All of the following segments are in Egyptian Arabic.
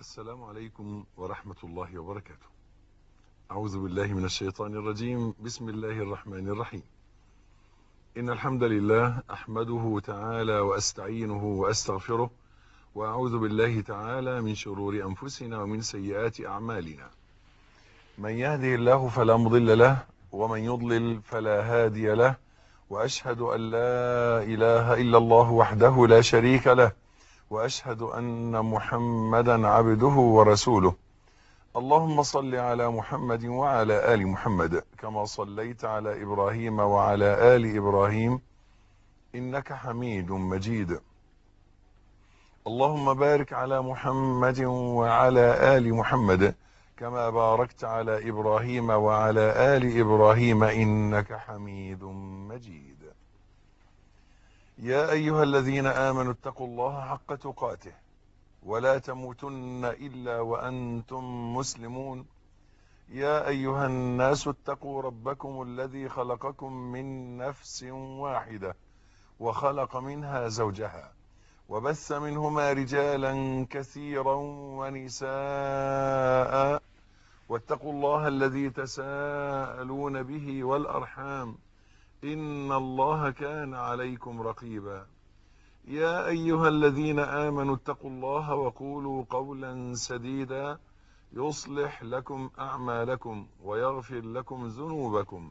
السلام عليكم ورحمة الله وبركاته أعوذ بالله من الشيطان الرجيم بسم الله الرحمن الرحيم إن الحمد لله أحمده تعالى وأستعينه وأستغفره وأعوذ بالله تعالى من شرور أنفسنا ومن سيئات أعمالنا من يهده الله فلا مضل له ومن يضلل فلا هادي له وأشهد أن لا إله إلا الله وحده لا شريك له وأشهد أن محمدا عبده ورسوله اللهم صل على محمد وعلى آل محمد كما صليت على إبراهيم وعلى آل إبراهيم إنك حميد مجيد اللهم بارك على محمد وعلى آل محمد كما باركت على إبراهيم وعلى آل إبراهيم إنك حميد مجيد يا أيها الذين آمنوا اتقوا الله حق تقاته ولا تموتن إلا وأنتم مسلمون يا أيها الناس اتقوا ربكم الذي خلقكم من نفس واحدة وخلق منها زوجها وبث منهما رجالا كثيرا ونساء واتقوا الله الذي تساءلون به والأرحام إن الله كان عليكم رقيبا يا أيها الذين آمنوا اتقوا الله وقولوا قولا سديدا يصلح لكم أعمالكم ويغفر لكم ذنوبكم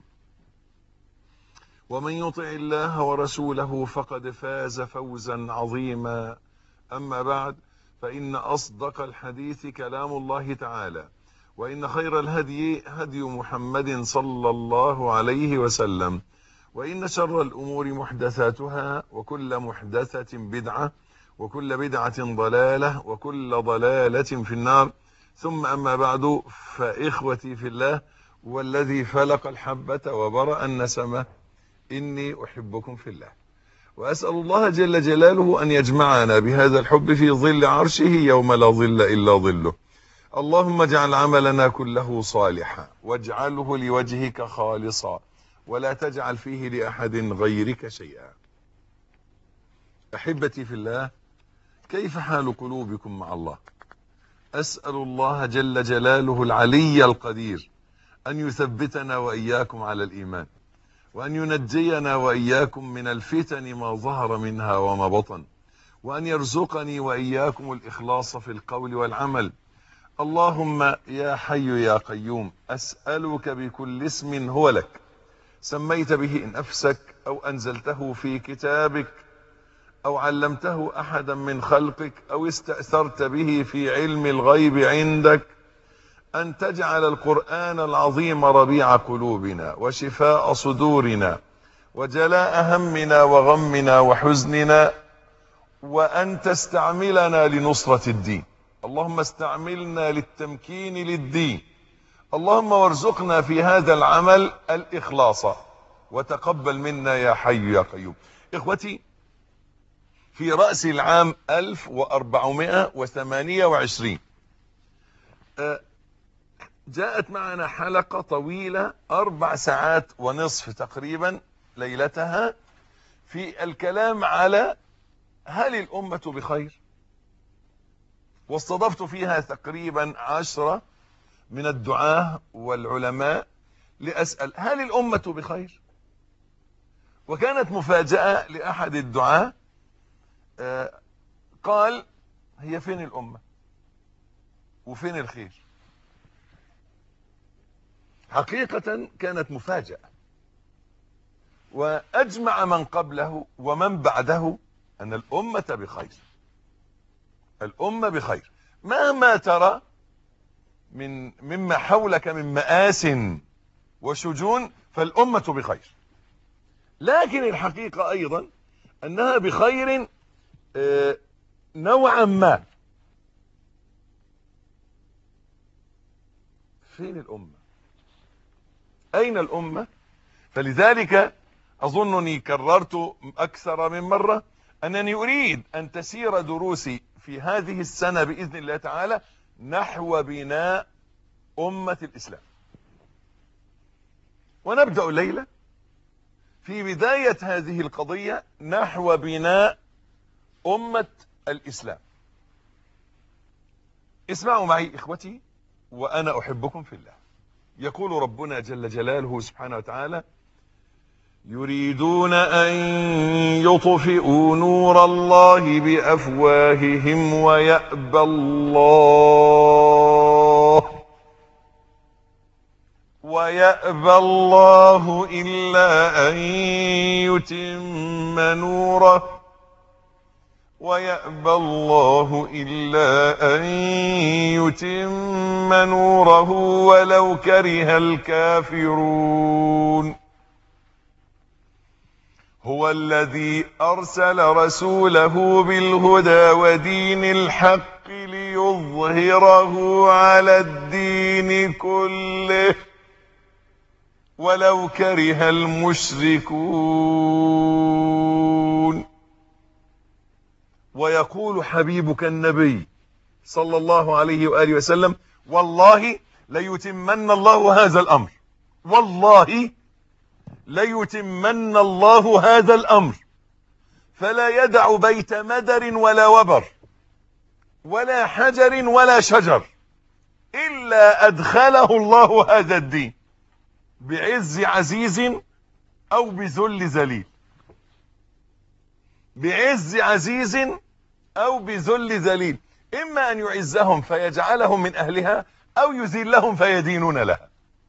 ومن يطع الله ورسوله فقد فاز فوزا عظيما أما بعد فإن أصدق الحديث كلام الله تعالى وإن خير الهدي هدي محمد صلى الله عليه وسلم وإن شر الأمور محدثاتها وكل محدثة بدعة وكل بدعة ضلالة وكل ضلالة في النار ثم أما بعد فإخوتي في الله والذي فلق الحبة وبرأ النسمة إني أحبكم في الله وأسأل الله جل جلاله أن يجمعنا بهذا الحب في ظل عرشه يوم لا ظل إلا ظله اللهم اجعل عملنا كله صالحا واجعله لوجهك خالصا ولا تجعل فيه لأحد غيرك شيئا أحبتي في الله كيف حال قلوبكم مع الله أسأل الله جل جلاله العلي القدير أن يثبتنا وإياكم على الإيمان وأن ينجينا وإياكم من الفتن ما ظهر منها وما بطن وأن يرزقني وإياكم الإخلاص في القول والعمل اللهم يا حي يا قيوم أسألك بكل اسم هو لك سميت به نفسك أو أنزلته في كتابك أو علمته أحدا من خلقك أو استأثرت به في علم الغيب عندك أن تجعل القرآن العظيم ربيع قلوبنا وشفاء صدورنا وجلاء همنا وغمنا وحزننا وأن تستعملنا لنصرة الدين اللهم استعملنا للتمكين للدين اللهم وارزقنا في هذا العمل الإخلاص وتقبل منا يا حي يا قيوم إخوتي في رأس العام 1428 جاءت معنا حلقة طويلة أربع ساعات ونصف تقريبا ليلتها في الكلام على هل الأمة بخير واستضفت فيها تقريبا عشرة من الدعاة والعلماء لأسأل هل الأمة بخير وكانت مفاجأة لأحد الدعاة قال هي فين الأمة وفين الخير حقيقة كانت مفاجأة وأجمع من قبله ومن بعده أن الأمة بخير الأمة بخير مهما ترى من مما حولك من مآس وشجون فالأمة بخير لكن الحقيقة أيضا أنها بخير نوعا ما فين الأمة أين الأمة فلذلك أظنني كررت أكثر من مرة أنني أريد أن تسير دروسي في هذه السنة بإذن الله تعالى نحو بناء أمة الإسلام ونبدأ الليلة في بداية هذه القضية نحو بناء أمة الإسلام اسمعوا معي إخوتي وأنا أحبكم في الله يقول ربنا جل جلاله سبحانه وتعالى يريدون أن يطفئوا نور الله بأفواههم ويأبى الله ويأبى الله إلا أن يتم نوره ويأبى الله إلا أن يتم نوره ولو كره الكافرون هو الذي أرسل رسوله بالهدى ودين الحق ليظهره على الدين كله ولو كره المشركون ويقول حبيبك النبي صلى الله عليه وآله وسلم والله ليتمن الله هذا الأمر والله ليتمن الله هذا الأمر فلا يدع بيت مدر ولا وبر ولا حجر ولا شجر إلا أدخله الله هذا الدين بعز عزيز أو بذل ذليل بعز عزيز أو بذل ذليل إما أن يعزهم فيجعلهم من أهلها أو يذلهم فيدينون لها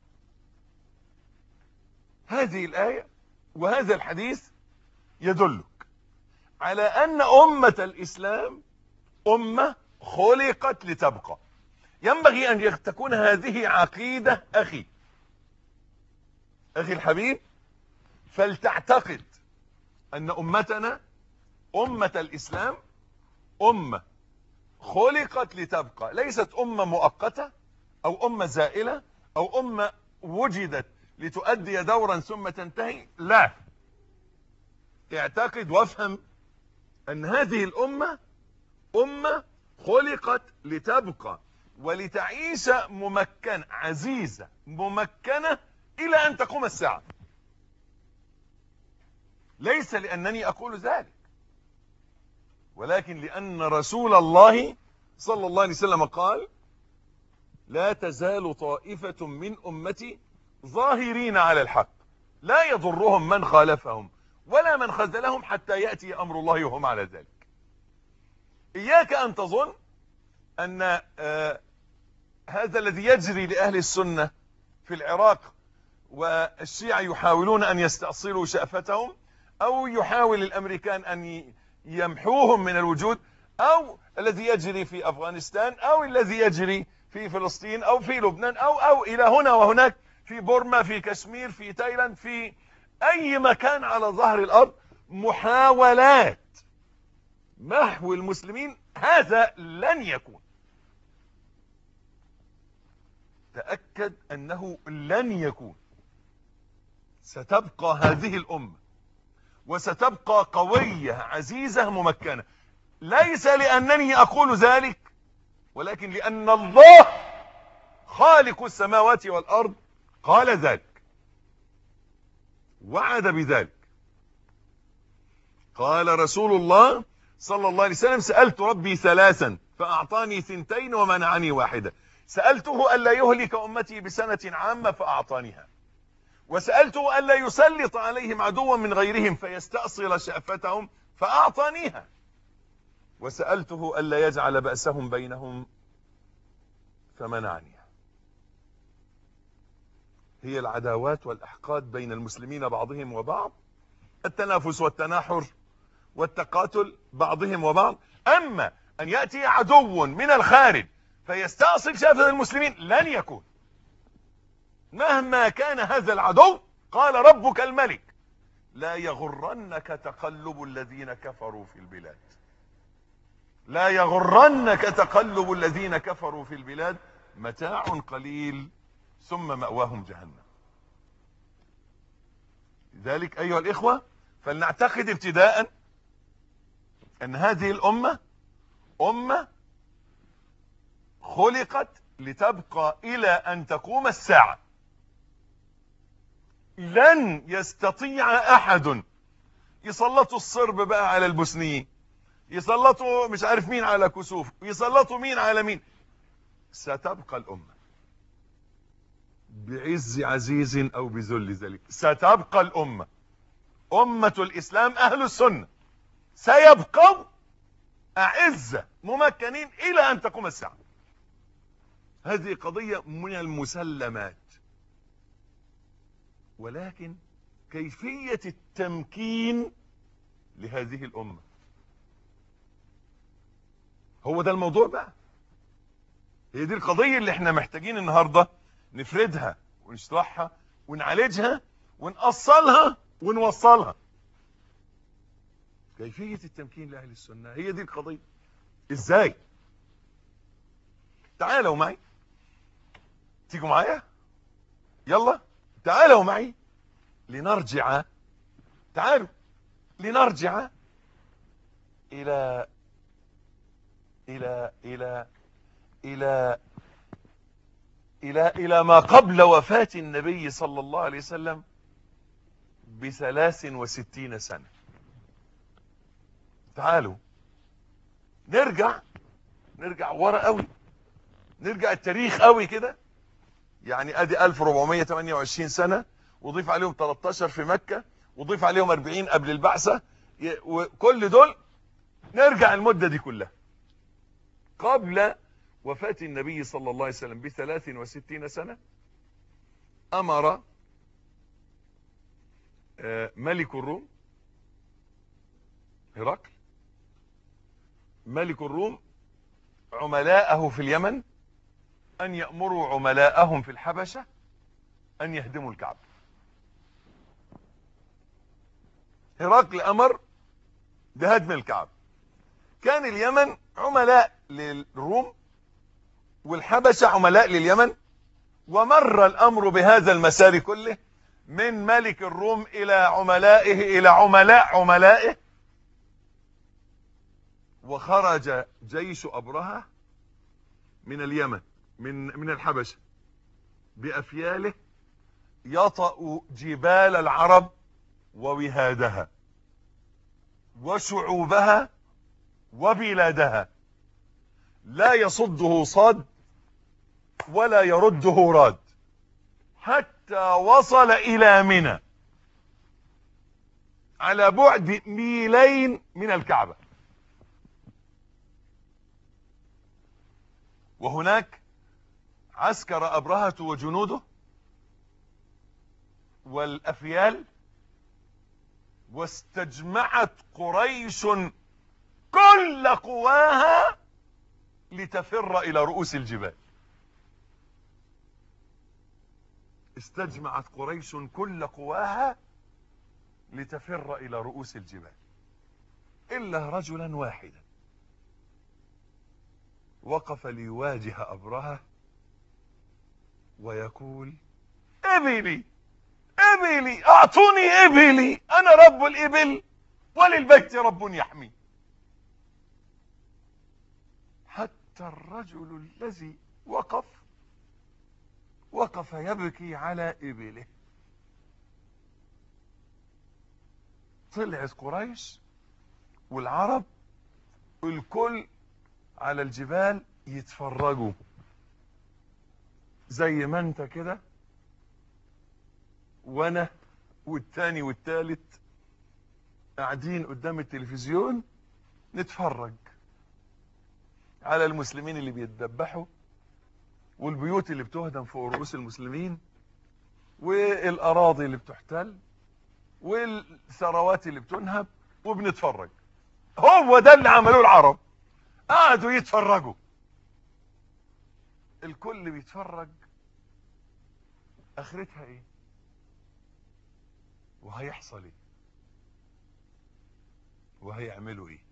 هذه الآية وهذا الحديث يدلك على أن أمة الإسلام أمة خلقت لتبقى ينبغي أن تكون هذه عقيدة أخي أخي الحبيب فلتعتقد أن أمتنا أمة الإسلام أمة خلقت لتبقى ليست أمة مؤقتة أو أمة زائلة أو أمة وجدت لتؤدي دورا ثم تنتهي لا اعتقد وافهم أن هذه الأمة أمة خلقت لتبقى ولتعيش ممكنة عزيزة ممكنة إلى أن تقوم الساعة ليس لأنني أقول ذلك ولكن لأن رسول الله صلى الله عليه وسلم قال لا تزال طائفة من أمتي ظاهرين على الحق لا يضرهم من خالفهم ولا من خذلهم حتى يأتي أمر الله وهم على ذلك إياك أن تظن أن آه هذا الذي يجري لأهل السنة في العراق والشيعة يحاولون أن يستأصلوا شأفتهم أو يحاول الأمريكان أن يمحوهم من الوجود أو الذي يجري في أفغانستان أو الذي يجري في فلسطين أو في لبنان أو أو إلى هنا وهناك في بورما في كشمير في تايلاند في أي مكان على ظهر الأرض محاولات محو المسلمين هذا لن يكون تأكد أنه لن يكون ستبقى هذه الأمة وستبقى قوية عزيزة ممكنة ليس لأنني أقول ذلك ولكن لأن الله خالق السماوات والأرض قال ذلك وعد بذلك قال رسول الله صلى الله عليه وسلم سألت ربي ثلاثا فأعطاني ثنتين ومنعني واحدة سألته ألا يهلك أمتي بسنة عامة فأعطانيها وسألته ألا يسلط عليهم عدوا من غيرهم فيستأصل شأفتهم فأعطانيها وسألته ألا يجعل بأسهم بينهم فمنعنيها هي العداوات والأحقاد بين المسلمين بعضهم وبعض التنافس والتناحر والتقاتل بعضهم وبعض أما أن يأتي عدو من الخارج فيستأصل شافة المسلمين لن يكون مهما كان هذا العدو قال ربك الملك لا يغرنك تقلب الذين كفروا في البلاد لا يغرنك تقلب الذين كفروا في البلاد متاع قليل ثم مأواهم جهنم لذلك أيها الإخوة فلنعتقد ابتداء أن هذه الأمة أمة خلقت لتبقى إلى أن تقوم الساعة لن يستطيع أحد يسلطوا الصرب بقى على البوسنيين يسلطوا مش عارف مين على كسوف يسلطوا مين على مين ستبقى الأمة بعز عزيز أو بذل ذليل ستبقى الأمة أمة الإسلام أهل السنة سيبقوا أعزة ممكنين إلى أن تقوم الساعة هذه قضية من المسلمات ولكن كيفية التمكين لهذه الأمة هو ده الموضوع بقى هي دي القضية اللي احنا محتاجين النهاردة نفردها ونشرحها ونعالجها ونأصلها ونوصلها كيفية التمكين لأهل السنة هي دي القضية ازاي تعالوا معي تيجوا معايا يلا تعالوا معي لنرجع تعالوا لنرجع إلى إلى إلى إلى إلى إلى ما قبل وفاة النبي صلى الله عليه وسلم بثلاث وستين سنة تعالوا نرجع نرجع ورا قوي نرجع التاريخ قوي كده يعني ادي 1428 سنة وضيف عليهم 13 في مكة وضيف عليهم 40 قبل البعثة وكل دول نرجع المدة دي كلها قبل وفاة النبي صلى الله عليه وسلم بثلاث وستين سنة أمر ملك الروم هرقل ملك الروم عملاءه في اليمن أن يأمروا عملاءهم في الحبشة أن يهدموا الكعبة هرقل أمر بهدم الكعبة كان اليمن عملاء للروم والحبشة عملاء لليمن ومر الأمر بهذا المسار كله من ملك الروم إلى عملائه إلى عملاء عملائه وخرج جيش أبرهة من اليمن من من الحبشة بأفياله يطأ جبال العرب ووهادها وشعوبها وبلادها لا يصده صاد ولا يرده راد حتى وصل إلى منى على بعد ميلين من الكعبة وهناك عسكر أبرهة وجنوده والأفيال واستجمعت قريش كل قواها لتفر إلى رؤوس الجبال استجمعت قريش كل قواها لتفر إلى رؤوس الجبال إلا رجلا واحدا وقف ليواجه أبرهة ويقول إبلي إبلي أعطوني إبلي أنا رب الإبل وللبيت رب يحمي حتى الرجل الذي وقف وقف يبكي على إبله طلعت قريش والعرب الكل على الجبال يتفرجوا زي ما انت كده وانا والتاني والتالت قاعدين قدام التلفزيون نتفرج على المسلمين اللي بيتذبحوا والبيوت اللي بتهدم فوق رؤوس المسلمين والاراضي اللي بتحتل والثروات اللي بتنهب وبنتفرج هو ده اللي عملوه العرب قعدوا يتفرجوا الكل بيتفرج اخرتها ايه وهيحصل ايه وهيعملوا ايه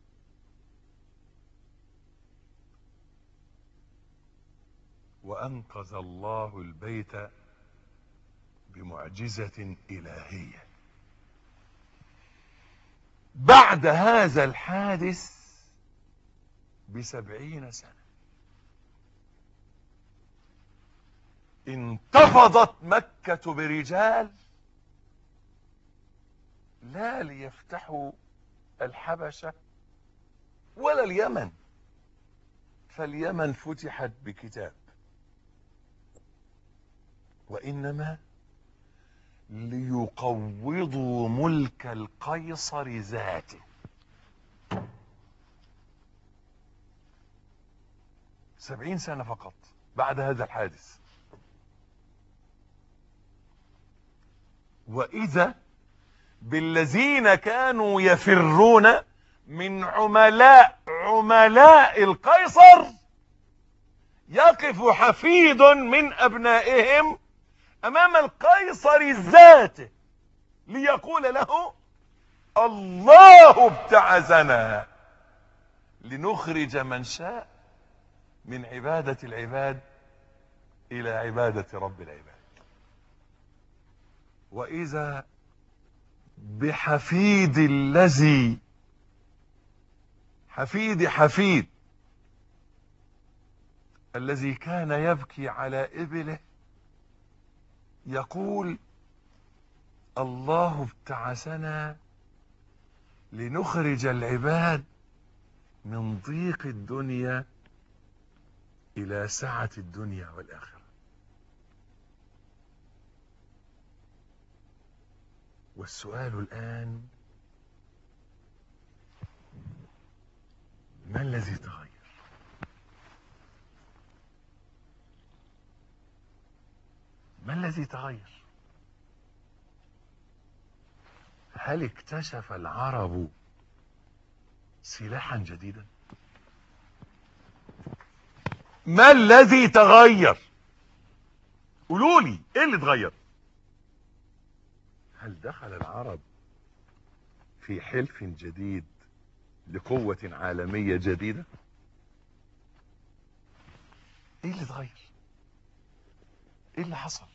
وانقذ الله البيت بمعجزة الهية بعد هذا الحادث بسبعين سنة انتفضت مكة برجال لا ليفتحوا الحبشة ولا اليمن فاليمن فتحت بكتاب وإنما ليقوضوا ملك القيصر ذاته سبعين سنة فقط بعد هذا الحادث وإذا بالذين كانوا يفرون من عملاء عملاء القيصر يقف حفيد من أبنائهم أمام القيصر ذاته ليقول له الله ابتعثنا لنخرج من شاء من عبادة العباد إلى عبادة رب العباد وإذا بحفيد الذي حفيد حفيد الذي كان يبكي على إبله يقول الله ابتعثنا لنخرج العباد من ضيق الدنيا إلى سعة الدنيا والآخرة والسؤال الآن ما الذي تغير ما الذي تغير هل اكتشف العرب سلاحا جديدا ما الذي تغير قولوا لي ايه اللي اتغير هل دخل العرب في حلف جديد لقوة عالمية جديدة ايه اللي اتغير ايه اللي حصل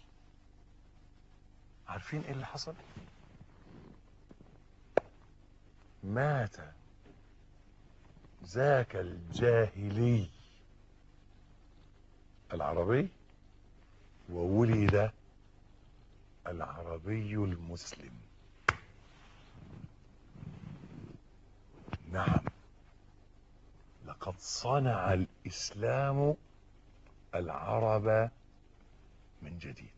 عارفين ايه اللي حصل مات ذاك الجاهلي العربي وولد العربي المسلم نعم لقد صنع الاسلام العرب من جديد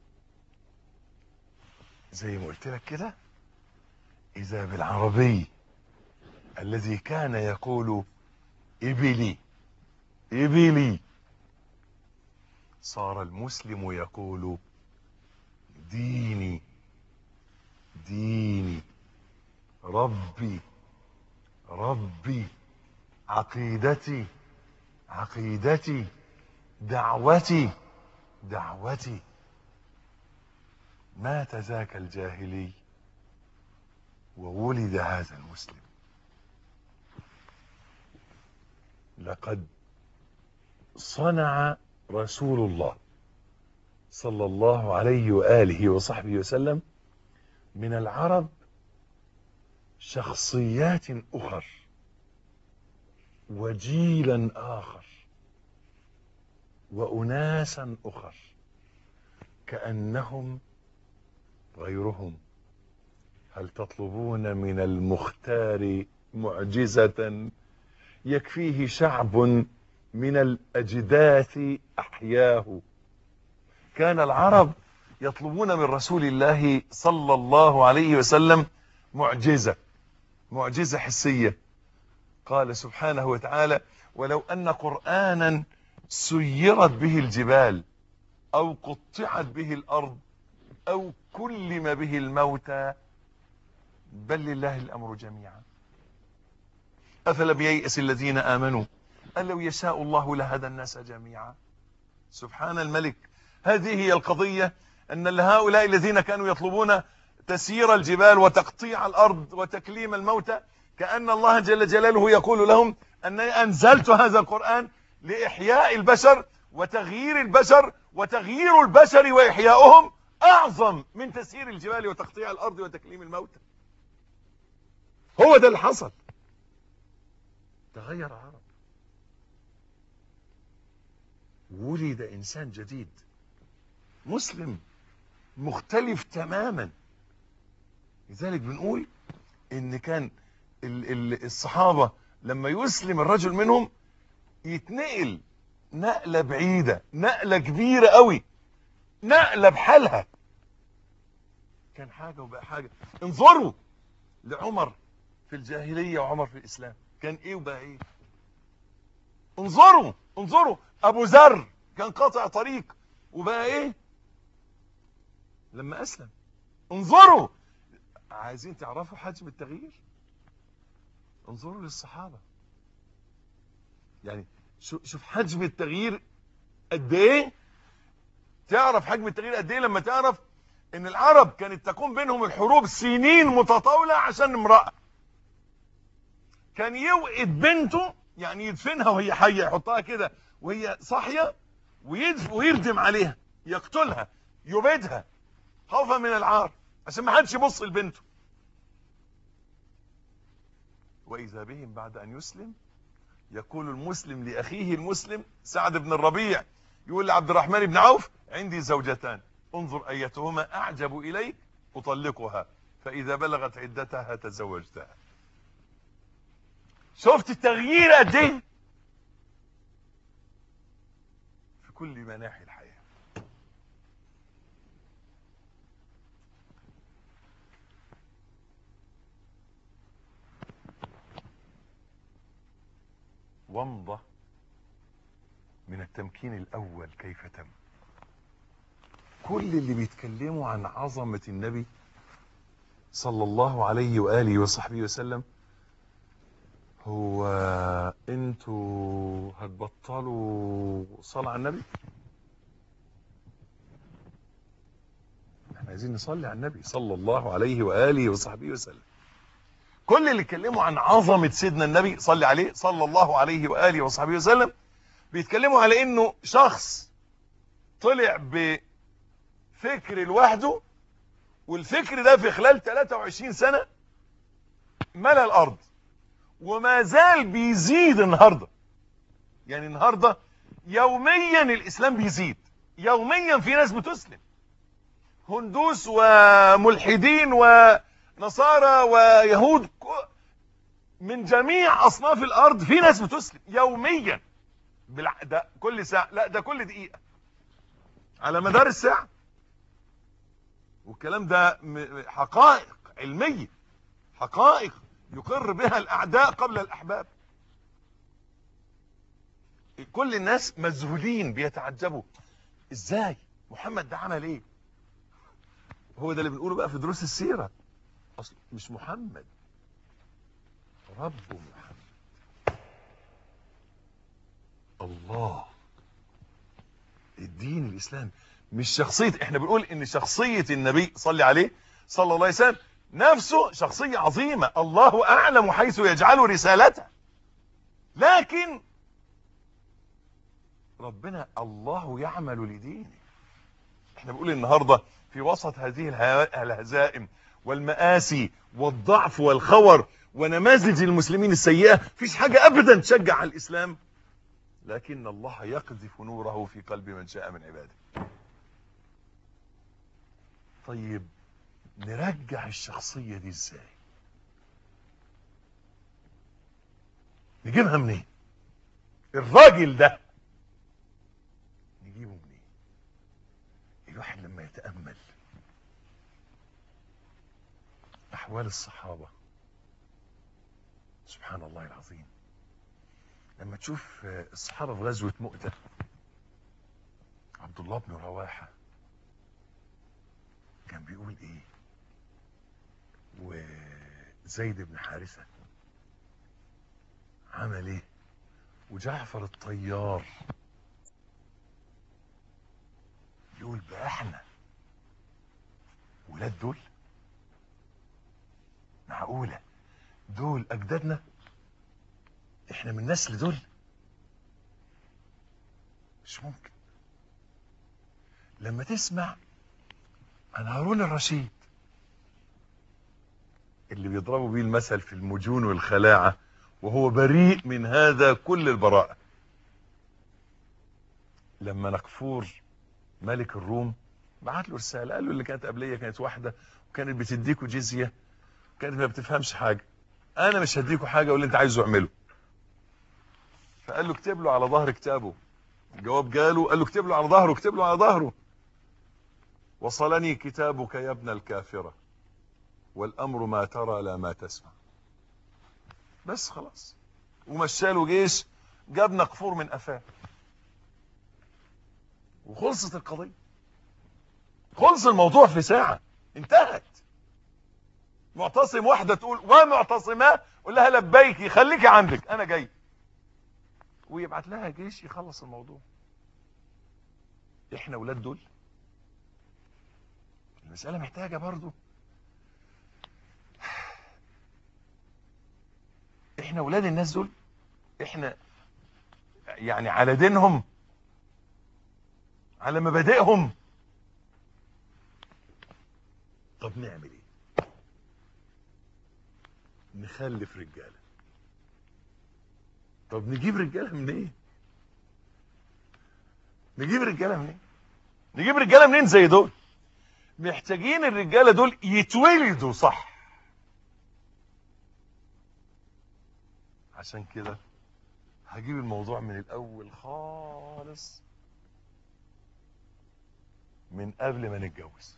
زي ما قلت لك كده اذا بالعربي الذي كان يقول ابلي ابلي صار المسلم يقول ديني ديني ربي ربي عقيدتي عقيدتي دعوتي دعوتي مات ذاك الجاهلي وولد هذا المسلم لقد صنع رسول الله صلى الله عليه واله وصحبه وسلم من العرب شخصيات اخر وجيلا اخر واناسا اخر كانهم غيرهم هل تطلبون من المختار معجزه يكفيه شعب من الاجداث احياه كان العرب يطلبون من رسول الله صلى الله عليه وسلم معجزه معجزه حسيه قال سبحانه وتعالى ولو ان قرانا سيرت به الجبال او قطعت به الارض او كلم به الموتى بل لله الامر جميعا افلم ييأس الذين امنوا ان لو يشاء الله لهدى الناس جميعا سبحان الملك هذه هي القضيه ان هؤلاء الذين كانوا يطلبون تسيير الجبال وتقطيع الارض وتكليم الموتى كان الله جل جلاله يقول لهم انني انزلت هذا القران لاحياء البشر وتغيير البشر وتغيير البشر واحياؤهم اعظم من تسيير الجبال وتقطيع الارض وتكليم الموتى هو ده اللي حصل تغير العرب ولد انسان جديد مسلم مختلف تماما لذلك بنقول ان كان ال- ال- الصحابة لما يسلم الرجل منهم يتنقل نقلة بعيدة نقلة كبيرة قوي نقلة بحالها كان حاجة وبقى حاجة انظروا لعمر في الجاهلية وعمر في الإسلام كان ايه وبقى ايه انظروا انظروا ابو ذر كان قاطع طريق وبقى ايه لما اسلم انظروا عايزين تعرفوا حجم التغيير انظروا للصحابة يعني شوف حجم التغيير قد ايه تعرف حجم التغيير قد ايه لما تعرف ان العرب كانت تقوم بينهم الحروب سنين متطاولة عشان امرأة كان يوقد بنته يعني يدفنها وهي حية يحطها كده وهي صاحية ويردم عليها يقتلها يبيدها خوفا من العار عشان ما حدش يبص لبنته واذا بهم بعد ان يسلم يقول المسلم لاخيه المسلم سعد بن الربيع يقول لعبد الرحمن بن عوف عندي زوجتان انظر ايتهما اعجب اليك اطلقها فاذا بلغت عدتها تزوجتها شفت التغيير قد ايه في كل مناحي الحياه ومضة من التمكين الأول كيف تم كل اللي بيتكلموا عن عظمة النبي صلى الله عليه وآله وصحبه وسلم هو انتوا هتبطلوا صلاة على النبي احنا عايزين نصلي على النبي صلى الله عليه وآله وصحبه وسلم كل اللي اتكلموا عن عظمة سيدنا النبي صلي عليه صلى الله عليه وآله وصحبه وسلم بيتكلموا على انه شخص طلع بفكر لوحده والفكر ده في خلال 23 سنة ملى الارض وما زال بيزيد النهاردة يعني النهاردة يوميا الاسلام بيزيد يوميا في ناس بتسلم هندوس وملحدين ونصارى ويهود من جميع اصناف الارض في ناس بتسلم يوميا بالع... ده كل ساعة لا ده كل دقيقة على مدار الساعة والكلام ده حقائق علمية حقائق يقر بها الاعداء قبل الاحباب كل الناس مذهولين بيتعجبوا ازاي محمد ده عمل ايه هو ده اللي بنقوله بقى في دروس السيرة اصل مش محمد رب محمد الله الدين الاسلامي مش شخصية احنا بنقول ان شخصية النبي صلي عليه صلى الله عليه وسلم نفسه شخصية عظيمة الله اعلم حيث يجعل رسالته لكن ربنا الله يعمل لدينه احنا بنقول النهاردة في وسط هذه الهزائم والمآسي والضعف والخور ونماذج المسلمين السيئة فيش حاجة ابدا تشجع على الاسلام لكن الله يقذف نوره في قلب من شاء من عباده طيب نرجع الشخصية دي ازاي نجيبها منين الراجل ده نجيبه منين الواحد لما يتأمل احوال الصحابة سبحان الله العظيم لما تشوف الصحابة في غزوة مؤتة عبد الله بن رواحة كان بيقول ايه وزيد بن حارثة عمل ايه وجعفر الطيار يقول بقى احنا ولاد دول معقولة دول اجدادنا احنا من نسل دول مش ممكن لما تسمع عن هارون الرشيد اللي بيضربوا بيه المثل في المجون والخلاعة وهو بريء من هذا كل البراءة لما نقفور ملك الروم بعت له رسالة قال له اللي كانت قبلية كانت واحدة وكانت بتديكوا جزية كانت ما بتفهمش حاجة انا مش هديكوا حاجة واللي انت عايزه اعمله فقال له اكتب له على ظهر كتابه الجواب جاله قال له اكتب له على ظهره اكتب له على ظهره وصلني كتابك يا ابن الكافرة والأمر ما ترى لا ما تسمع بس خلاص ومشاله جيش جاب نقفور من قفاه وخلصت القضية خلص الموضوع في ساعة انتهت معتصم واحدة تقول ومعتصمة قول لها لبيكي خليكي عندك انا جاي ويبعت لها جيش يخلص الموضوع احنا ولاد دول المسألة محتاجة برضو احنا ولاد الناس دول احنا يعني على دينهم على مبادئهم طب نعمل ايه نخلف رجاله طب نجيب رجاله منين إيه؟ نجيب رجاله منين إيه؟ نجيب رجاله منين زي دول محتاجين الرجاله دول يتولدوا صح عشان كده هجيب الموضوع من الاول خالص من قبل ما نتجوز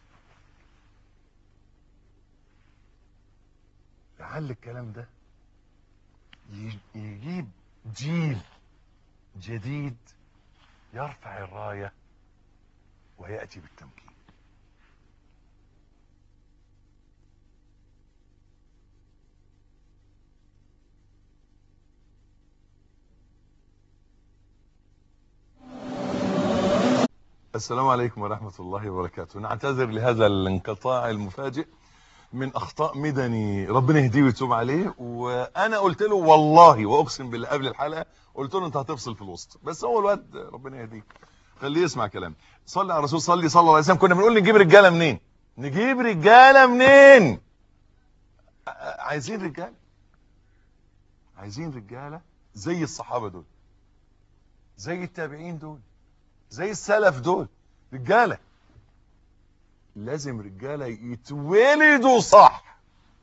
لعل الكلام ده يجيب جيل جديد يرفع الراية ويأتي بالتمكين السلام عليكم ورحمة الله وبركاته نعتذر لهذا الانقطاع المفاجئ من اخطاء مدني ربنا يهديه ويتوب عليه وانا قلت له والله واقسم بالله قبل الحلقه قلت له انت هتفصل في الوسط بس هو الواد ربنا يهديه خليه يسمع كلام صلي على الرسول صلي صلى الله عليه وسلم كنا بنقول نجيب رجاله منين نجيب رجاله منين عايزين رجاله عايزين رجاله زي الصحابه دول زي التابعين دول زي السلف دول رجاله لازم رجالة يتولدوا صح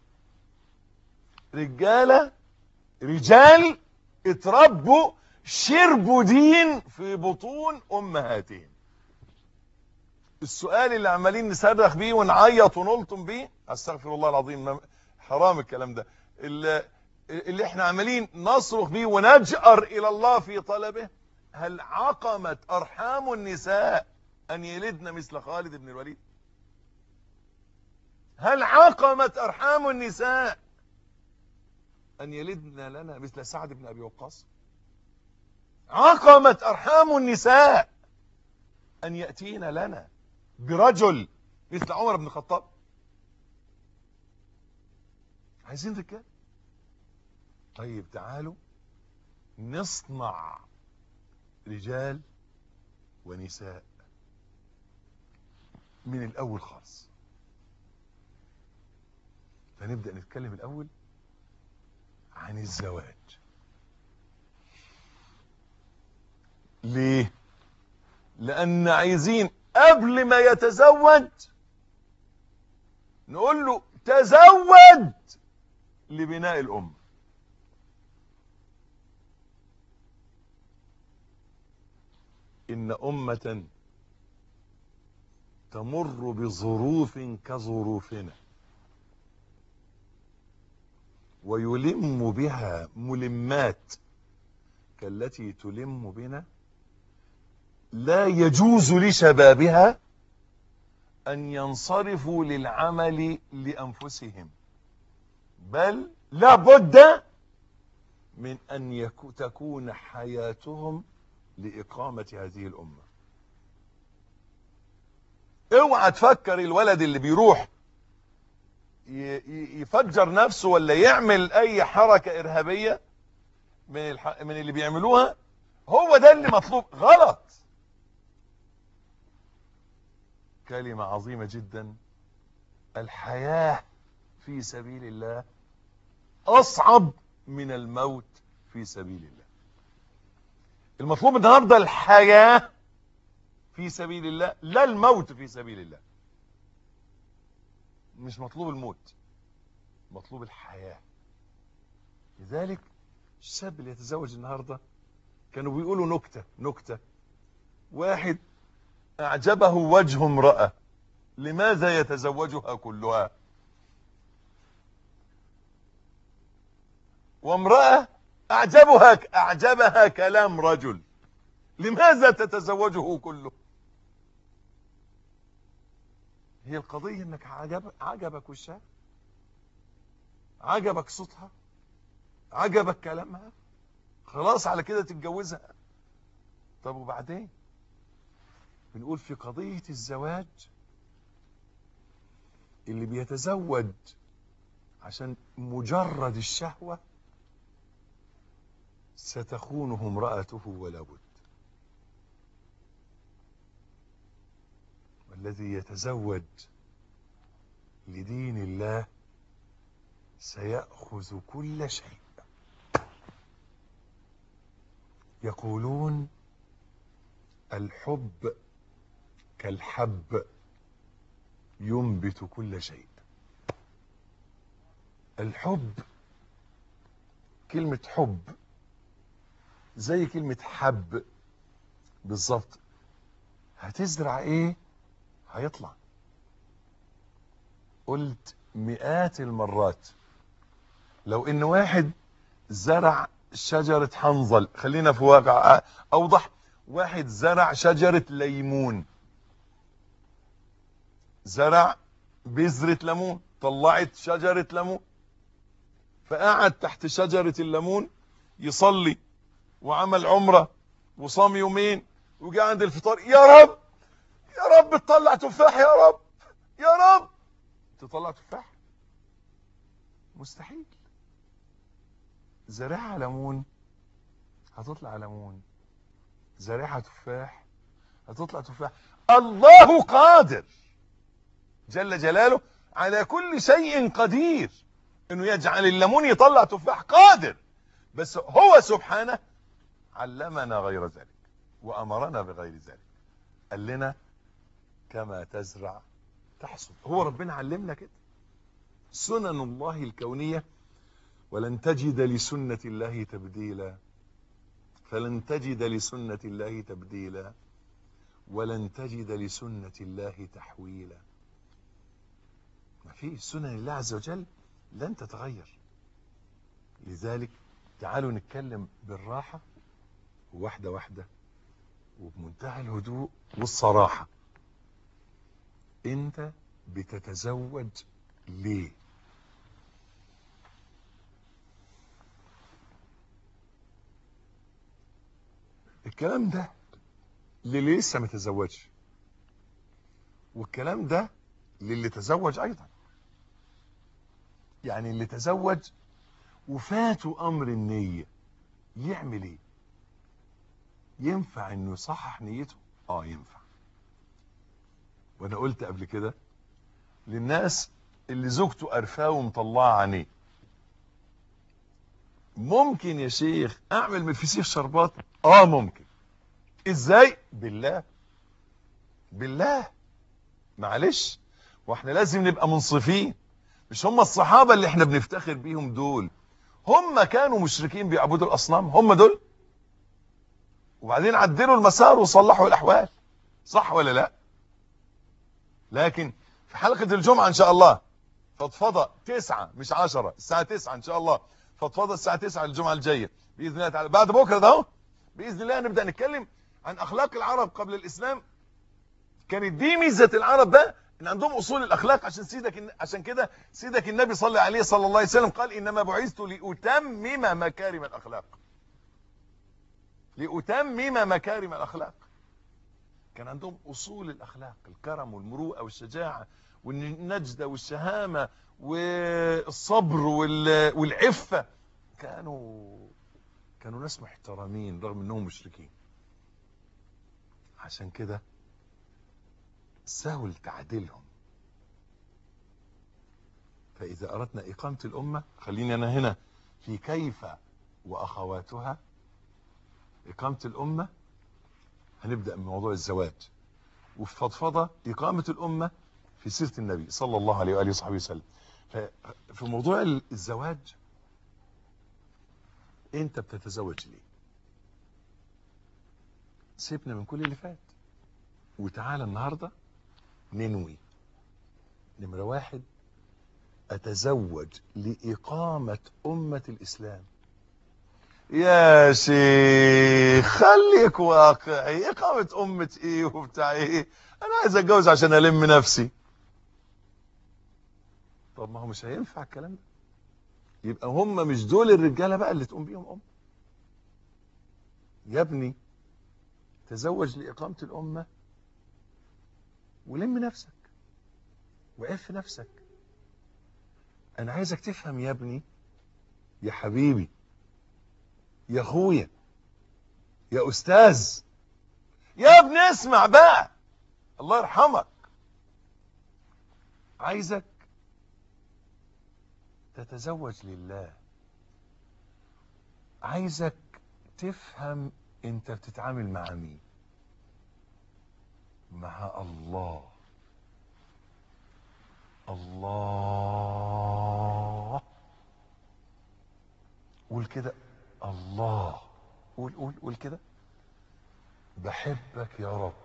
رجالة رجال اتربوا شربوا دين في بطون امهاتهم السؤال اللي عمالين نصرخ بيه ونعيط ونلطم بيه استغفر الله العظيم حرام الكلام ده اللي, اللي احنا عمالين نصرخ بيه ونجأر الى الله في طلبه هل عقمت ارحام النساء ان يلدن مثل خالد بن الوليد هل عقمت ارحام النساء ان يلدن لنا مثل سعد بن ابي وقاص عقمت ارحام النساء ان ياتين لنا برجل مثل عمر بن الخطاب عايزين رجال طيب تعالوا نصنع رجال ونساء من الاول خالص فنبدأ نتكلم الأول عن الزواج ليه لأن عايزين قبل ما يتزوج نقول له تزوج لبناء الأمة إن أمة تمر بظروف كظروفنا ويلم بها ملمات كالتي تلم بنا لا يجوز لشبابها أن ينصرفوا للعمل لأنفسهم بل لابد من أن يكو تكون حياتهم لإقامة هذه الأمة اوعى تفكر الولد اللي بيروح يفجر نفسه ولا يعمل اي حركة ارهابية من, الح... من اللي بيعملوها هو ده اللي مطلوب غلط كلمة عظيمة جدا الحياة في سبيل الله اصعب من الموت في سبيل الله المطلوب النهاردة الحياة في سبيل الله لا الموت في سبيل الله مش مطلوب الموت مطلوب الحياة لذلك الشاب اللي يتزوج النهاردة كانوا بيقولوا نكتة نكتة واحد اعجبه وجه امرأة لماذا يتزوجها كلها وامرأة أعجبها أعجبها كلام رجل لماذا تتزوجه كله هي القضية انك عجب عجبك وشها عجبك صوتها عجبك كلامها خلاص على كده تتجوزها طب وبعدين بنقول في قضية الزواج اللي بيتزوج عشان مجرد الشهوة ستخونه امرأته ولا بد والذي يتزوج لدين الله سيأخذ كل شيء يقولون الحب كالحب ينبت كل شيء الحب كلمة حب زي كلمة حب بالظبط هتزرع ايه هيطلع قلت مئات المرات لو ان واحد زرع شجرة حنظل خلينا في واقع اوضح واحد زرع شجرة ليمون زرع بذرة ليمون طلعت شجرة ليمون فقعد تحت شجرة الليمون يصلي وعمل عمرة وصام يومين وجاء عند الفطار يا رب يا رب تطلع تفاح يا رب يا رب تطلع تفاح مستحيل زرعها ليمون هتطلع ليمون زرعها تفاح هتطلع تفاح الله قادر جل جلاله على كل شيء قدير انه يجعل الليمون يطلع تفاح قادر بس هو سبحانه علمنا غير ذلك وامرنا بغير ذلك قال لنا كما تزرع تحصد هو ربنا علمنا كده سنن الله الكونية ولن تجد لسنة الله تبديلا فلن تجد لسنة الله تبديلا ولن تجد لسنة الله تحويلا ما في سنن الله عز وجل لن تتغير لذلك تعالوا نتكلم بالراحة واحدة واحدة وبمنتهى الهدوء والصراحة انت بتتزوج ليه الكلام ده للي لسه ما تزوجش والكلام ده للي تزوج ايضا يعني اللي تزوج وفاته امر النية يعمل ايه ينفع انه يصحح نيته اه ينفع وانا قلت قبل كده للناس اللي زوجته قرفاه ومطلعه عينيه ممكن يا شيخ اعمل من الفسيخ شربات اه ممكن ازاي بالله بالله معلش واحنا لازم نبقى منصفين مش هم الصحابة اللي احنا بنفتخر بيهم دول هم كانوا مشركين بيعبدوا الاصنام هم دول وبعدين عدلوا المسار وصلحوا الاحوال صح ولا لا لكن في حلقة الجمعة ان شاء الله فضفضة تسعة مش عشرة الساعة تسعة ان شاء الله فضفضة الساعة تسعة الجمعة الجاية بإذن الله تعالى بعد بكرة ده اهو بإذن الله نبدأ نتكلم عن اخلاق العرب قبل الاسلام كانت دي ميزة العرب ده ان عندهم اصول الاخلاق عشان سيدك عشان كده سيدك النبي صلى عليه صلى الله عليه وسلم قال انما بعثت لاتمم مكارم الاخلاق لاتمم مكارم الاخلاق كان عندهم اصول الاخلاق الكرم والمروءه والشجاعه والنجده والشهامه والصبر والعفه كانوا كانوا ناس محترمين رغم انهم مشركين عشان كده سهل تعديلهم فإذا أردنا إقامة الأمة خليني أنا هنا في كيف وأخواتها إقامة الأمة هنبدأ من موضوع الزواج وفي فضفضة إقامة الأمة في سيرة النبي صلى الله عليه وآله وصحبه وسلم في موضوع الزواج أنت بتتزوج ليه سيبنا من كل اللي فات وتعالى النهاردة ننوي نمرة واحد أتزوج لإقامة أمة الإسلام يا شيخ خليك واقعي إقامة أمة إيه وبتاع إيه أنا عايز أتجوز عشان ألم نفسي طب ما هو مش هينفع الكلام ده يبقى هم مش دول الرجالة بقى اللي تقوم بيهم أم يا ابني تزوج لإقامة الأمة ولم نفسك وعف نفسك انا عايزك تفهم يا ابني يا حبيبي يا اخويا يا استاذ يا ابني اسمع بقى الله يرحمك عايزك تتزوج لله عايزك تفهم انت بتتعامل مع مين مع الله الله قول كده الله قول قول قول كده بحبك يا رب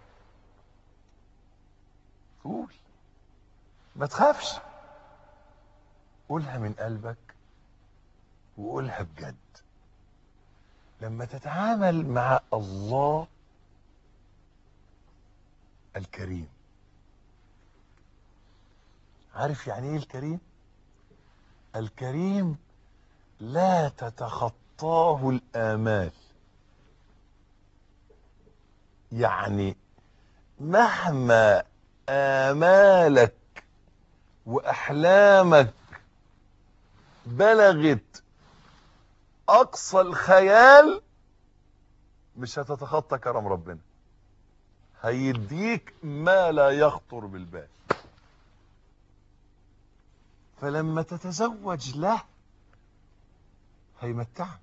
قول ما تخافش قولها من قلبك وقولها بجد لما تتعامل مع الله الكريم عارف يعني ايه الكريم الكريم لا تتخطاه الامال يعني مهما امالك واحلامك بلغت اقصى الخيال مش هتتخطى كرم ربنا هيديك ما لا يخطر بالبال فلما تتزوج له هيمتعك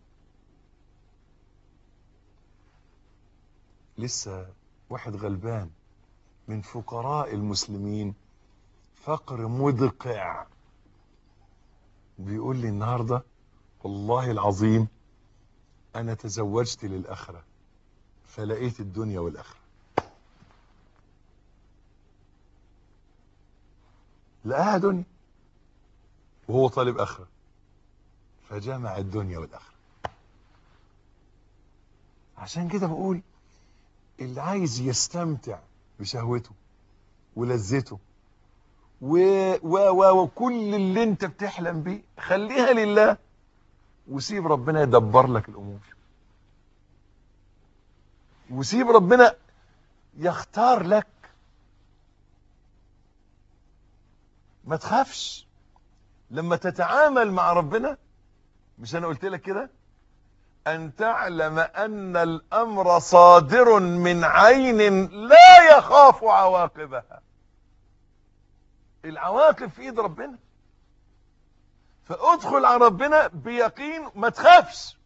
لسه واحد غلبان من فقراء المسلمين فقر مدقع بيقول لي النهارده والله العظيم انا تزوجت للاخره فلقيت الدنيا والاخره لقاها دنيا وهو طالب اخره فجمع الدنيا والاخره عشان كده بقول اللي عايز يستمتع بشهوته ولذته و... و... و... وكل اللي انت بتحلم بيه خليها لله وسيب ربنا يدبر لك الامور وسيب ربنا يختار لك ما تخافش لما تتعامل مع ربنا مش انا قلت لك كده ان تعلم ان الامر صادر من عين لا يخاف عواقبها العواقب في ايد ربنا فادخل على ربنا بيقين ما تخافش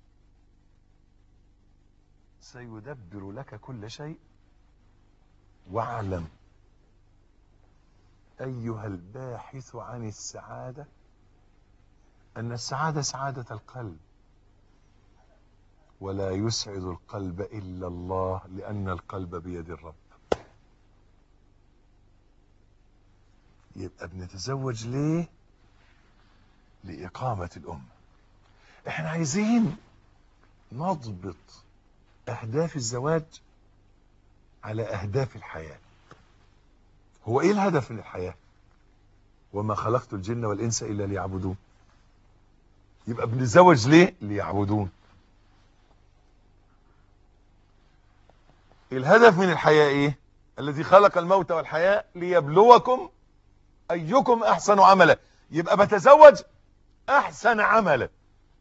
سيدبر لك كل شيء واعلم ايها الباحث عن السعاده ان السعاده سعاده القلب ولا يسعد القلب الا الله لان القلب بيد الرب يبقى بنتزوج ليه لاقامه الامه احنا عايزين نضبط اهداف الزواج على اهداف الحياه هو ايه الهدف من الحياه وما خلقت الجن والانس الا ليعبدون يبقى بنتزوج ليه ليعبدون الهدف من الحياة ايه الذي خلق الموت والحياة ليبلوكم ايكم احسن عملا يبقى بتزوج احسن عملا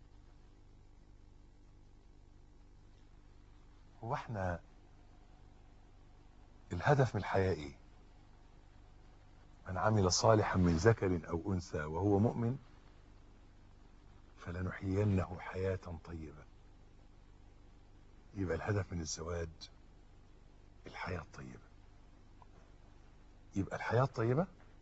هو احنا الهدف من الحياة ايه من عمل صالحا من ذكر او انثى وهو مؤمن فلنحيينه حياة طيبة يبقى الهدف من الزواج الحياة الطيبة يبقى الحياة الطيبة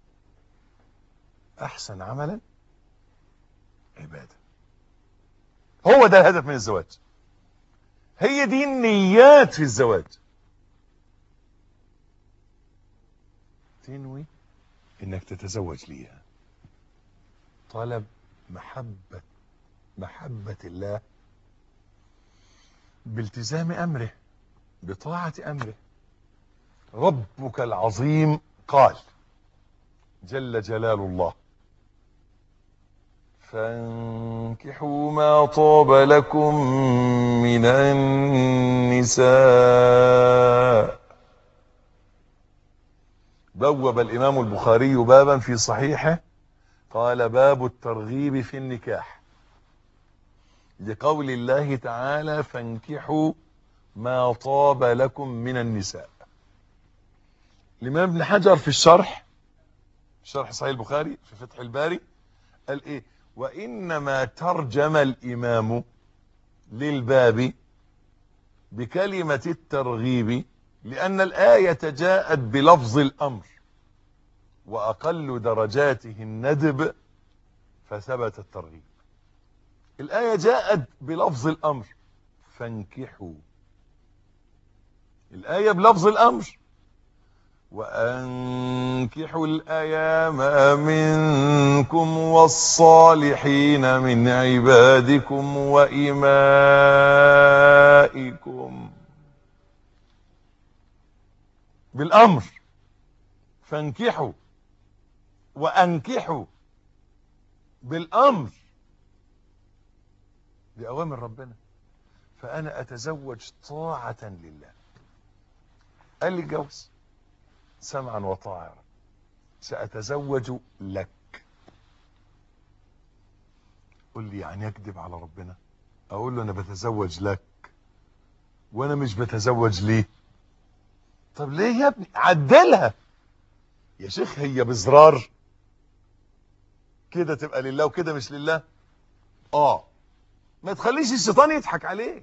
أحسن عملا عبادة هو ده الهدف من الزواج هي دي النيات في الزواج تنوي انك تتزوج ليها طلب محبة محبة الله بالتزام امره بطاعة امره ربك العظيم قال جل جلال الله فانكحوا ما طاب لكم من النساء بوب الامام البخاري بابا في صحيحه قال باب الترغيب في النكاح لقول الله تعالى فانكحوا ما طاب لكم من النساء الامام ابن حجر في الشرح شرح صحيح البخاري في فتح الباري قال ايه وانما ترجم الامام للباب بكلمة الترغيب لان الاية جاءت بلفظ الامر واقل درجاته الندب فثبت الترغيب الاية جاءت بلفظ الامر فانكحوا الاية بلفظ الامر وأنكحوا الأيام منكم والصالحين من عبادكم وإمائكم بالأمر فانكحوا وأنكحوا بالأمر بأوامر ربنا فأنا أتزوج طاعة لله قال لي اتجوز سمعا وطاعة سأتزوج لك قل لي يعني اكذب على ربنا اقول له انا بتزوج لك وانا مش بتزوج ليه طب ليه يا ابني عدلها يا شيخ هي بزرار كده تبقى لله وكده مش لله اه ما تخليش الشيطان يضحك عليك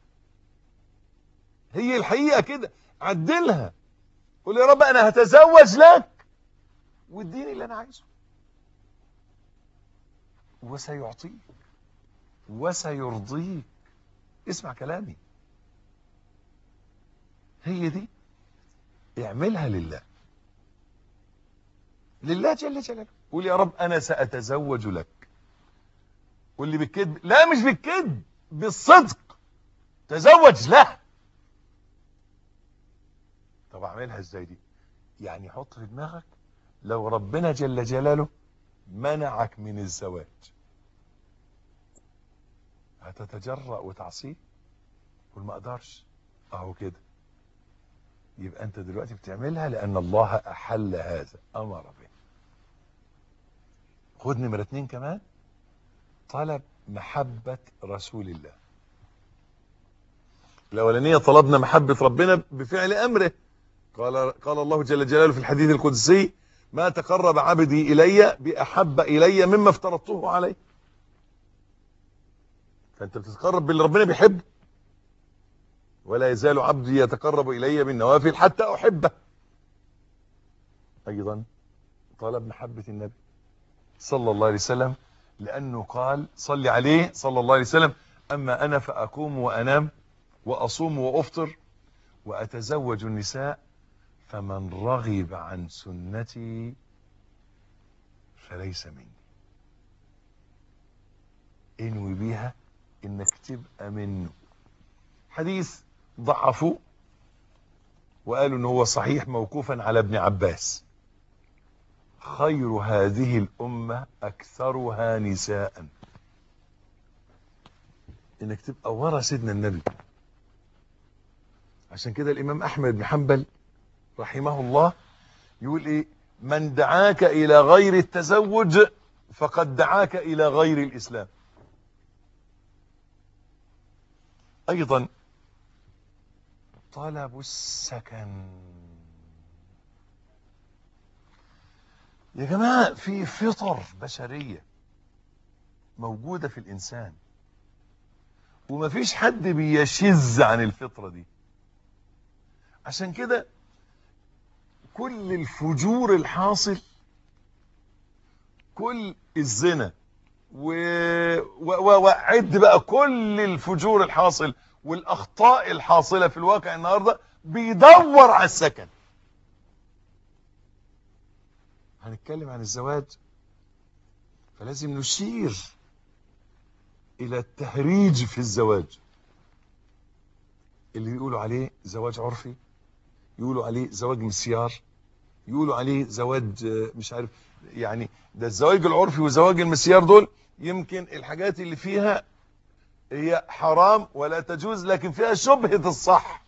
هي الحقيقة كده عدلها قول يا رب انا هتزوج لك واديني اللي انا عايزه وسيعطيك وسيرضيك اسمع كلامي هي دي اعملها لله لله جل جلاله قول يا رب انا ساتزوج لك قول لي بالكذب لا مش بالكذب بالصدق تزوج له طب اعملها ازاي دي يعني حط في دماغك لو ربنا جل جلاله منعك من الزواج هتتجرأ وتعصيه قول ما اقدرش اهو كده يبقى انت دلوقتي بتعملها لان الله احل هذا امر به خد نمرة اتنين كمان طلب محبة رسول الله الاولانية طلبنا محبة ربنا بفعل امره قال قال الله جل جلاله في الحديث القدسي ما تقرب عبدي الي باحب الي مما افترضته عليه فانت بتتقرب باللي ربنا بيحبه ولا يزال عبدي يتقرب الي بالنوافل حتى احبه ايضا طلب محبة النبي صلى الله عليه وسلم لانه قال صل عليه صلى الله عليه وسلم اما انا فاقوم وانام واصوم وافطر واتزوج النساء فمن رغب عن سنتي فليس مني انوي بيها انك تبقى منه حديث ضعفوا وقالوا ان هو صحيح موقوفا على ابن عباس خير هذه الامة اكثرها نساء انك تبقى ورا سيدنا النبي عشان كده الامام احمد بن حنبل رحمه الله يقول ايه من دعاك الى غير التزوج فقد دعاك الى غير الاسلام ايضا طلب السكن يا جماعة في فطر بشرية موجودة في الانسان ومفيش حد بيشذ عن الفطرة دي عشان كده كل الفجور الحاصل كل الزنا و... و... وعد بقى كل الفجور الحاصل والاخطاء الحاصلة في الواقع النهاردة بيدور على السكن هنتكلم عن الزواج فلازم نشير الى التهريج في الزواج اللي يقولوا عليه زواج عرفي يقولوا عليه زواج مسيار يقولوا عليه زواج آه، مش عارف يعني ده الزواج العرفي وزواج المسيار دول يمكن الحاجات اللي فيها هي حرام ولا تجوز لكن فيها شبهة الصح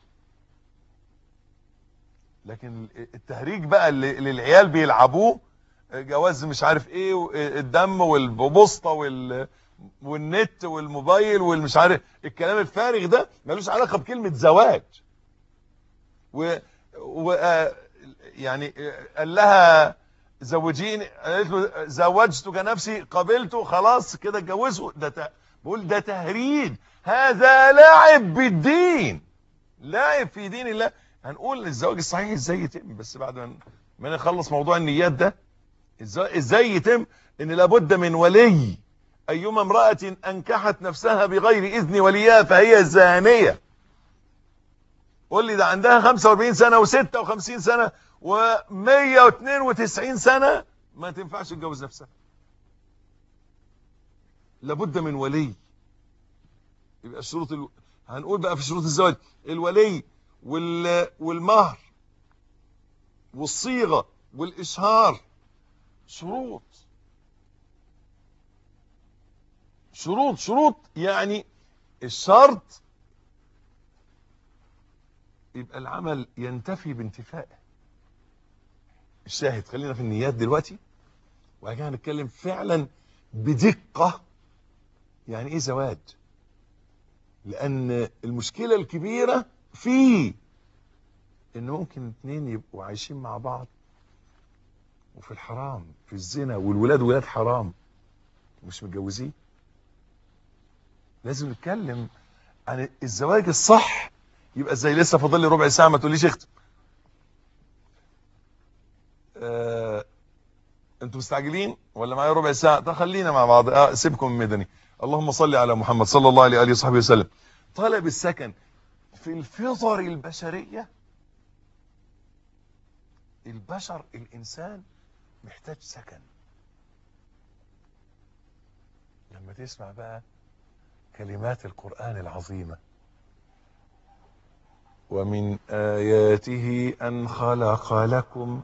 لكن التهريج بقى اللي اللي العيال بيلعبوه جواز مش عارف ايه الدم والبوسطه وال والنت والموبايل والمش عارف الكلام الفارغ ده ملوش علاقه بكلمه زواج و, و آه، يعني آه، قال لها زوجيني قالت له زوجتك نفسي قبلته خلاص كده اتجوزه ده ت... بقول ده تهريج هذا لعب بالدين لعب في دين الله هنقول الزواج الصحيح ازاي يتم بس بعد ما ما نخلص موضوع النيات ده ازاي ازاي يتم ان لابد من ولي ايما امرأة انكحت نفسها بغير اذن وليها فهي زانية قول لي ده عندها 45 سنة و56 سنة و192 سنة ما تنفعش تتجوز نفسها لابد من ولي يبقى الشروط ال... هنقول بقى في شروط الزواج الولي وال... والمهر والصيغة والإشهار شروط شروط شروط يعني الشرط يبقى العمل ينتفي بانتفائه الشاهد خلينا في النيات دلوقتي وبعد كده هنتكلم فعلا بدقة يعني ايه زواج لان المشكلة الكبيرة في ان ممكن اتنين يبقوا عايشين مع بعض وفي الحرام في الزنا والولاد ولاد حرام مش متجوزين لازم نتكلم عن الزواج الصح يبقى زي لسه فاضل لي ربع ساعه ما تقوليش اختم آه، انتوا مستعجلين ولا معايا ربع ساعه طب خلينا مع بعض آه سيبكم من مدني اللهم صل على محمد صلى الله عليه واله وصحبه وسلم طلب السكن في الفطر البشريه البشر الانسان محتاج سكن لما تسمع بقى كلمات القرآن العظيمة ومن آياته أن خلق لكم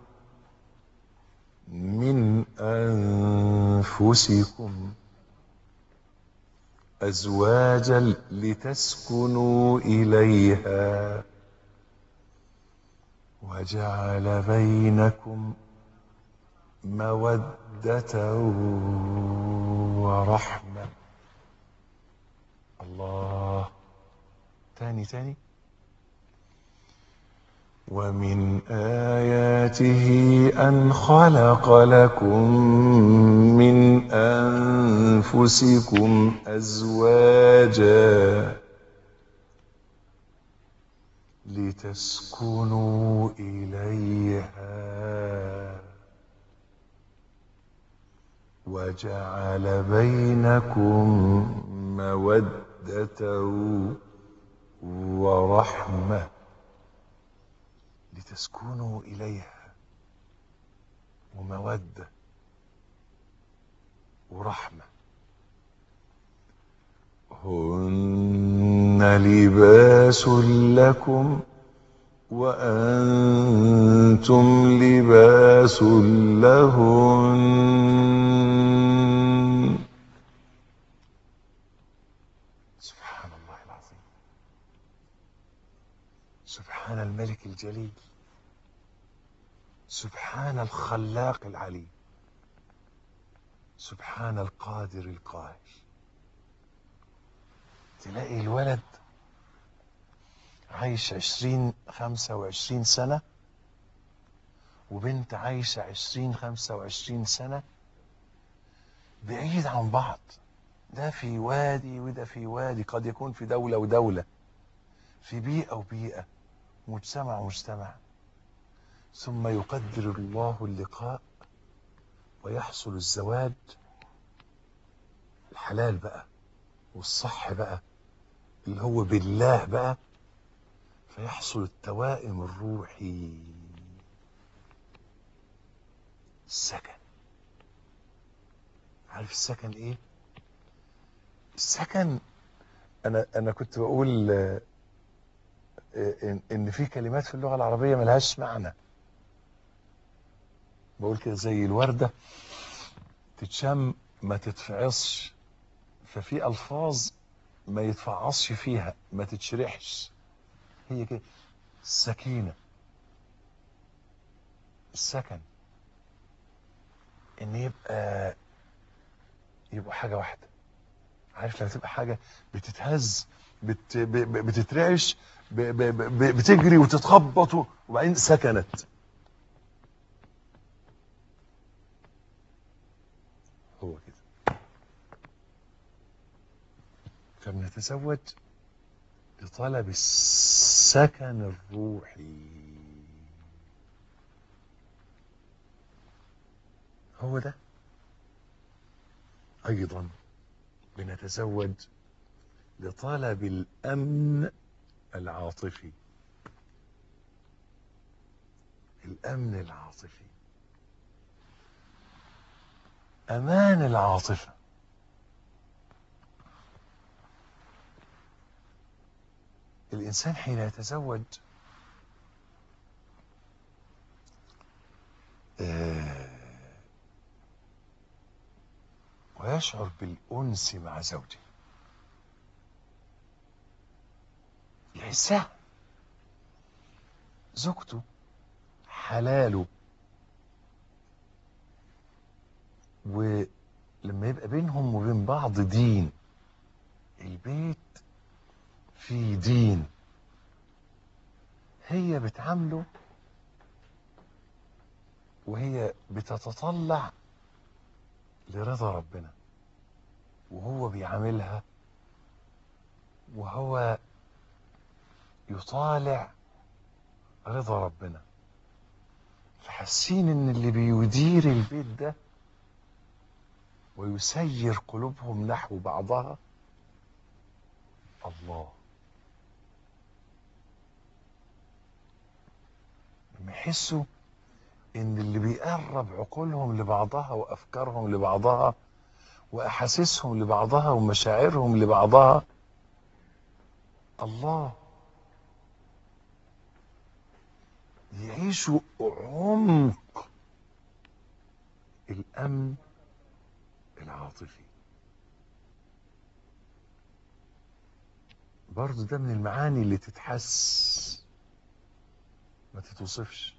من أنفسكم أزواجا لتسكنوا إليها وجعل بينكم مودة ورحمة الله تاني تاني ومن آياته أن خلق لكم من أنفسكم أزواجا لتسكنوا إليها وجعل بينكم مودة ورحمة لتسكنوا إليها ومودة ورحمة هن لباس لكم وأنتم لباس لهن سبحان الله العظيم سبحان الملك الجليل سبحان الخلاق العليم سبحان القادر القاهر تلاقي الولد عايش عشرين خمسة وعشرين سنة وبنت عايشة عشرين خمسة وعشرين سنة بعيد عن بعض ده في وادي وده في وادي قد يكون في دولة ودولة في بيئة وبيئة مجتمع ومجتمع ثم يقدر الله اللقاء ويحصل الزواج الحلال بقى والصح بقى اللي هو بالله بقى فيحصل التوائم الروحي السكن عارف السكن ايه السكن انا انا كنت بقول آه، آه، ان ان في كلمات في اللغه العربيه ملهاش معنى بقول كده زي الورده تتشم ما تتفعصش ففي الفاظ ما يتفعصش فيها ما تتشرحش هي كده السكينه السكن ان يبقى يبقى حاجه واحده عارف لما تبقى حاجه بتتهز بت ب- ب- بتترعش ب- ب- ب- بتجري وتتخبط وبعدين سكنت هو كده فبنتزوج لطلب السكن الروحي هو ده ايضا بنتزوج لطلب الامن العاطفي الامن العاطفي امان العاطفه الانسان حين يتزوج آه، ويشعر بالانس مع زوجه يحسها زوجته حلاله ولما يبقى بينهم وبين بعض دين البيت فيه دين هي بتعامله وهي بتتطلع لرضا ربنا وهو بيعاملها وهو يطالع رضا ربنا فحاسين ان اللي بيدير البيت ده ويسير قلوبهم نحو بعضها الله لما يحسوا ان اللي بيقرب عقولهم لبعضها وافكارهم لبعضها واحاسيسهم لبعضها ومشاعرهم لبعضها الله يعيشوا عمق الامن العاطفي برضه ده من المعاني اللي تتحس ما تتوصفش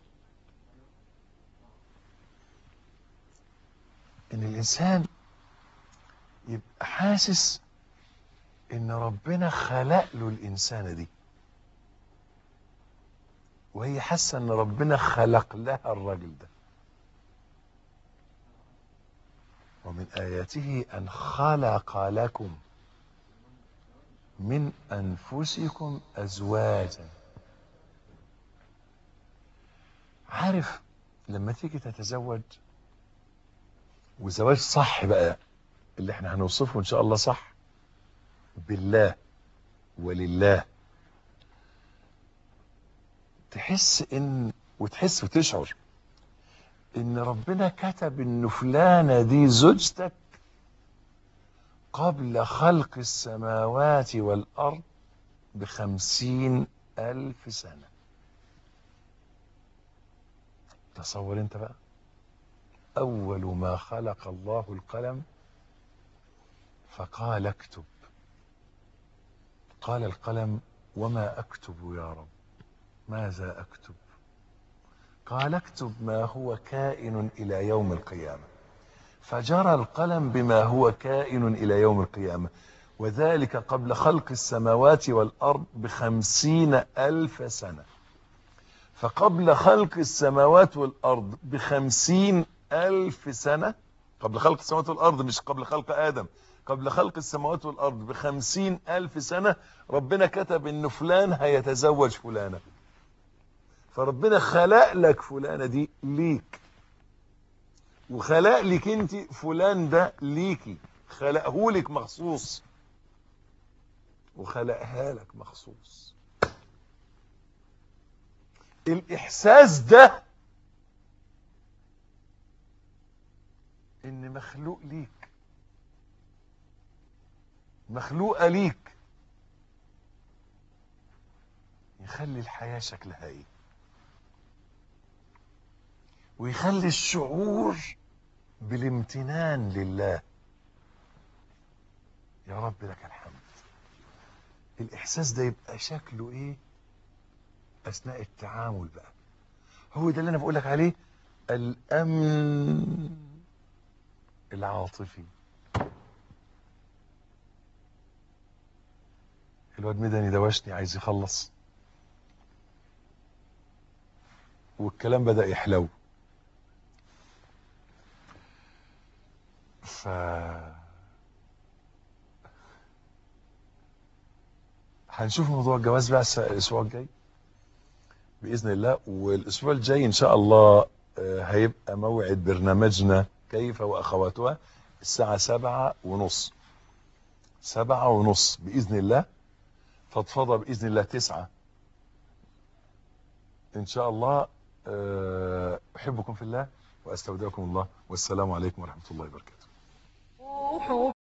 ان الانسان يبقى حاسس ان ربنا خلق له الانسانه دي وهي حاسه ان ربنا خلق لها الراجل ده ومن اياته ان خلق لكم من انفسكم ازواجا عارف لما تيجي تتزوج وزواج صح بقى اللي احنا هنوصفه ان شاء الله صح بالله ولله تحس ان وتحس وتشعر ان ربنا كتب ان فلانة دي زوجتك قبل خلق السماوات والارض بخمسين الف سنة تصور انت بقى اول ما خلق الله القلم فقال اكتب قال القلم وما اكتب يا رب ماذا اكتب قال اكتب ما هو كائن الى يوم القيامه فجرى القلم بما هو كائن الى يوم القيامه وذلك قبل خلق السماوات والارض بخمسين الف سنه فقبل خلق السماوات والارض بخمسين الف سنه قبل خلق السماوات والارض مش قبل خلق ادم قبل خلق السماوات والارض بخمسين الف سنه ربنا كتب ان فلان هيتزوج فلانه فربنا خلق لك فلانه دي ليك وخلق لك انت فلان ده ليكي خلقه لك مخصوص وخلقها لك مخصوص الاحساس ده ان مخلوق ليك مخلوقة ليك يخلي الحياة شكلها ايه ويخلي الشعور بالامتنان لله يا رب لك الحمد الاحساس ده يبقى شكله ايه اثناء التعامل بقى هو ده اللي انا بقولك عليه الامن العاطفي الواد مدني دوشني عايز يخلص والكلام بدأ يحلو ف هنشوف موضوع الجواز بقى الس- الاسبوع الجاي باذن الله والاسبوع الجاي ان شاء الله آه، هيبقى موعد برنامجنا كيف واخواتها الساعه سبعة ونص سبعة ونص باذن الله فضفضه باذن الله تسعة ان شاء الله آه، احبكم في الله واستودعكم الله والسلام عليكم ورحمه الله وبركاته روح